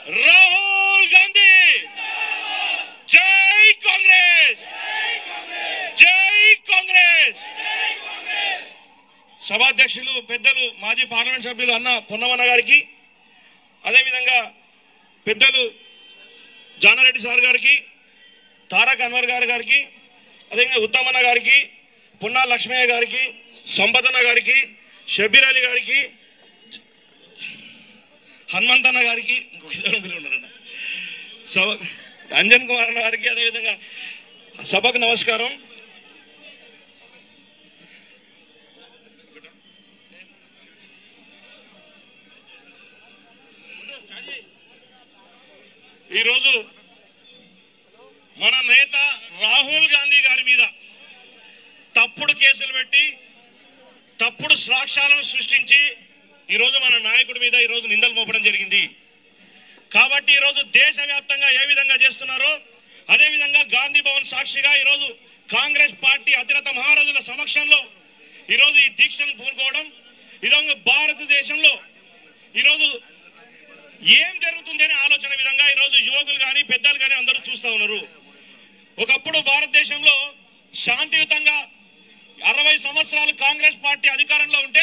రాహుల్ గాంధీ జై కాంగ్రెస్ జై కాంగ్రెస్ సభాధ్యక్షులు పెద్దలు మాజీ పార్లమెంట్ సభ్యులు అన్న పొన్నమన్న గారికి అదేవిధంగా పెద్దలు జానారెడ్డి సార్ గారికి తారక్ అన్వర్ గారి గారికి అదేవిధంగా ఉత్తమన్న గారికి పున్నా లక్ష్మయ్య గారికి సంపదన్న గారికి షబీర్ అలీ గారికి హనుమంతన్న గారికి ఇంకొక ఇద్దరు ముగ్గురు ఉన్నారన్న సభ అంజన్ కుమార్ అన్న గారికి అదేవిధంగా సభకు నమస్కారం ఈరోజు మన నేత రాహుల్ గాంధీ గారి మీద తప్పుడు కేసులు పెట్టి తప్పుడు సాక్ష్యాలను సృష్టించి ఈరోజు మన నాయకుడి మీద ఈరోజు నిందలు మోపడం జరిగింది కాబట్టి ఈరోజు దేశవ్యాప్తంగా ఏ విధంగా చేస్తున్నారో అదే విధంగా గాంధీ భవన్ సాక్షిగా ఈరోజు కాంగ్రెస్ పార్టీ అతిరత మహారాజుల సమక్షంలో ఈరోజు ఈ దీక్షను పూనుకోవడం ఇదొక భారతదేశంలో ఈరోజు ఏం జరుగుతుంది అనే ఆలోచన విధంగా ఈరోజు యువకులు కానీ పెద్దలు కానీ అందరూ చూస్తూ ఉన్నారు ఒకప్పుడు భారతదేశంలో శాంతియుతంగా అరవై సంవత్సరాలు కాంగ్రెస్ పార్టీ అధికారంలో ఉంటే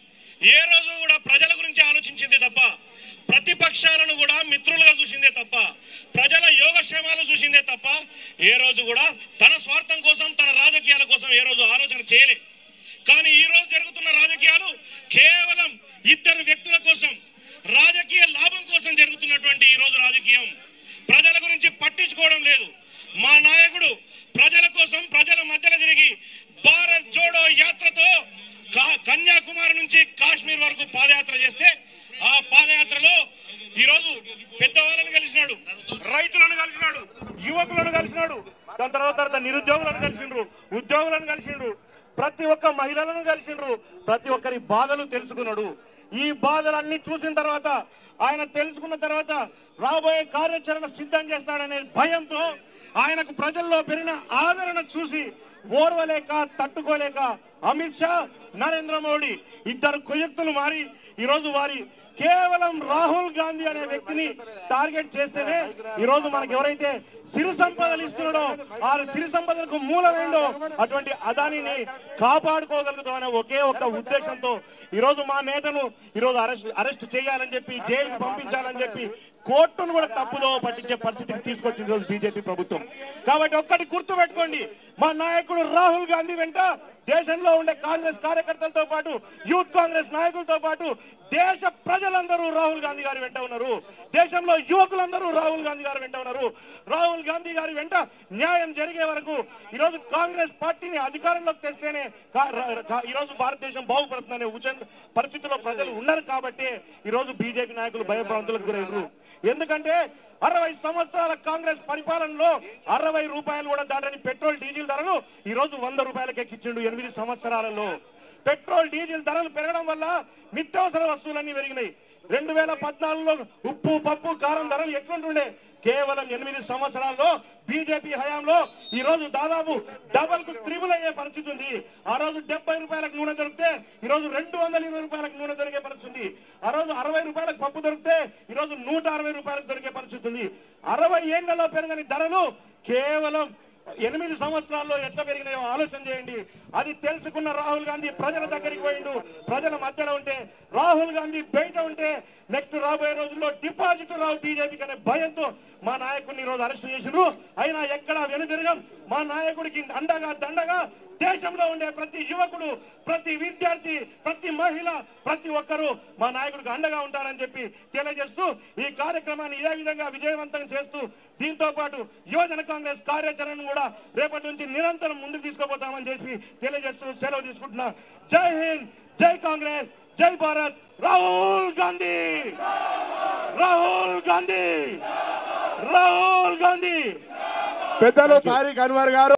ఏ రోజు కూడా ప్రజల గురించి ఆలోచించింది తప్ప ప్రతిపక్షాలను కూడా మిత్రులుగా చూసిందే తప్ప ప్రజల యోగక్షేమాలు చూసిందే తప్ప ఏ రోజు కూడా తన స్వార్థం కోసం తన రాజకీయాల కోసం ఏ రోజు ఆలోచన చేయలే కానీ ఈ రోజు జరుగుతున్న రాజకీయాలు కేవలం ఇద్దరు వ్యక్తుల కోసం రాజకీయ లాభం కోసం జరుగుతున్నటువంటి ఈ రోజు రాజకీయం ప్రజల గురించి పట్టించుకోవడం లేదు మా నాయకుడు ప్రజల కోసం ప్రజల మధ్యలో తిరిగి భారత్ జోడో యాత్రతో కా- కన్యాకుమారి నుంచి కాశ్మీర్ వరకు పాదయాత్ర చేస్తే ఆ పాదయాత్రలో ఈ రోజు పెద్దవాళ్ళని కలిసినాడు రైతులను కలిసినాడు యువకులను కలిసినాడు దాని తర్వాత తర్వాత నిరుద్యోగులను కలిసిండ్రు ఉద్యోగులను కలిసిండ్రు ప్రతి ఒక్క మహిళలను కలిసిండ్రు ప్రతి ఒక్కరి బాధలు తెలుసుకున్నాడు ఈ బాధలన్నీ చూసిన తర్వాత ఆయన తెలుసుకున్న తర్వాత రాబోయే కార్యాచరణ సిద్ధం చేస్తాడనే భయంతో ఆయనకు ప్రజల్లో పెరిగిన ఆదరణ చూసి ఓర్వలేక తట్టుకోలేక అమిత్ షా నరేంద్ర మోడీ ఇద్దరు కుయుక్తులు మారి ఈరోజు వారి కేవలం రాహుల్ గాంధీ అనే వ్యక్తిని టార్గెట్ చేస్తేనే ఈ రోజు మనకి ఎవరైతే సిరి సంపదలు ఇస్తున్నాడో ఆ సిరి సంపదలకు మూలమేండో అటువంటి అదానిని కాపాడుకోగలుగుతామనే ఒకే ఒక ఉద్దేశంతో ఈ రోజు మా నేతను ఈ రోజు అరెస్ట్ అరెస్ట్ చేయాలని చెప్పి జైలుకి పంపించాలని చెప్పి కోర్టును కూడా తప్పుదో పట్టించే పరిస్థితికి తీసుకొచ్చింది ఈ రోజు బీజేపీ ప్రభుత్వం కాబట్టి ఒక్కటి గుర్తు పెట్టుకోండి మా నాయకుడు రాహుల్ గాంధీ వెంట దేశంలో ఉండే కాంగ్రెస్ కార్యకర్తలతో పాటు యూత్ కాంగ్రెస్ నాయకులతో పాటు దేశ ప్రజలందరూ రాహుల్ గాంధీ గారి వెంట ఉన్నారు దేశంలో యువకులందరూ రాహుల్ గాంధీ గారి వెంట ఉన్నారు రాహుల్ గాంధీ గారి వెంట న్యాయం జరిగే వరకు ఈరోజు కాంగ్రెస్ పార్టీని అధికారంలోకి తెస్తేనే కా- ర- కా- ఈరోజు భారతదేశం బాగుపడుతుందనే ఉచ పరిస్థితిలో ప్రజలు ఉన్నారు కాబట్టి ఈరోజు బీజేపీ నాయకులు భయభ్రాంతులకు గురైనరు ఎందుకంటే అరవై సంవత్సరాల కాంగ్రెస్ పరిపాలనలో అరవై రూపాయలు కూడా దాటని పెట్రోల్ డీజిల్ ధరలు ఈ రోజు వంద రూపాయలకి ఎక్కించిండు ఎనిమిది సంవత్సరాలలో పెట్రోల్ డీజిల్ ధరలు పెరగడం వల్ల నిత్యావసర వస్తువులన్నీ పెరిగినాయి రెండు వేల పద్నాలుగులో ఉప్పు పప్పు కారం ధరలు ఎట్లుంటుండే కేవలం ఎనిమిది సంవత్సరాల్లో బీజేపీ హయాంలో ఈ రోజు దాదాపు డబల్ కు త్రిబుల్ అయ్యే పరిస్థితి ఉంది ఆ రోజు డెబ్బై రూపాయలకు నూనె దొరికితే ఈ రోజు రెండు వందల ఇరవై రూపాయలకు నూనె దొరికే పరిస్థితి ఉంది ఆ రోజు అరవై రూపాయలకు పప్పు దొరికితే ఈ రోజు నూట అరవై రూపాయలకు దొరికే పరిస్థితి ఉంది అరవై ఏళ్లలో పెరగని ధరలు కేవలం ఎనిమిది సంవత్సరాల్లో ఎట్లా పెరిగినాయో ఆలోచన చేయండి అది తెలుసుకున్న రాహుల్ గాంధీ ప్రజల దగ్గరికి పోయిండు ప్రజల మధ్యలో ఉంటే రాహుల్ గాంధీ బయట ఉంటే నెక్స్ట్ రాబోయే రోజుల్లో డిపాజిట్ రావు బీజేపీకి అనే భయంతో మా నాయకుడిని ఈ రోజు అరెస్ట్ చేసిండ్రు అయినా ఎక్కడా వెనుదిరగం మా నాయకుడికి అండగా దండగా దేశంలో ఉండే ప్రతి యువకుడు ప్రతి విద్యార్థి ప్రతి మహిళ ప్రతి ఒక్కరూ మా నాయకుడికి అండగా ఉంటారని చెప్పి తెలియజేస్తూ ఈ కార్యక్రమాన్ని ఇదే విధంగా విజయవంతం చేస్తూ దీంతో పాటు యువజన కాంగ్రెస్ కార్యాచరణను కూడా రేపటి నుంచి నిరంతరం ముందుకు తీసుకుపోతామని చెప్పి తెలియజేస్తూ సెలవు తీసుకుంటున్నా జై హింద్ జై కాంగ్రెస్ జై భారత్ రాహుల్ గాంధీ రాహుల్ గాంధీ రాహుల్ గాంధీ పెద్దలు తారిక్ అన్వర్ గారు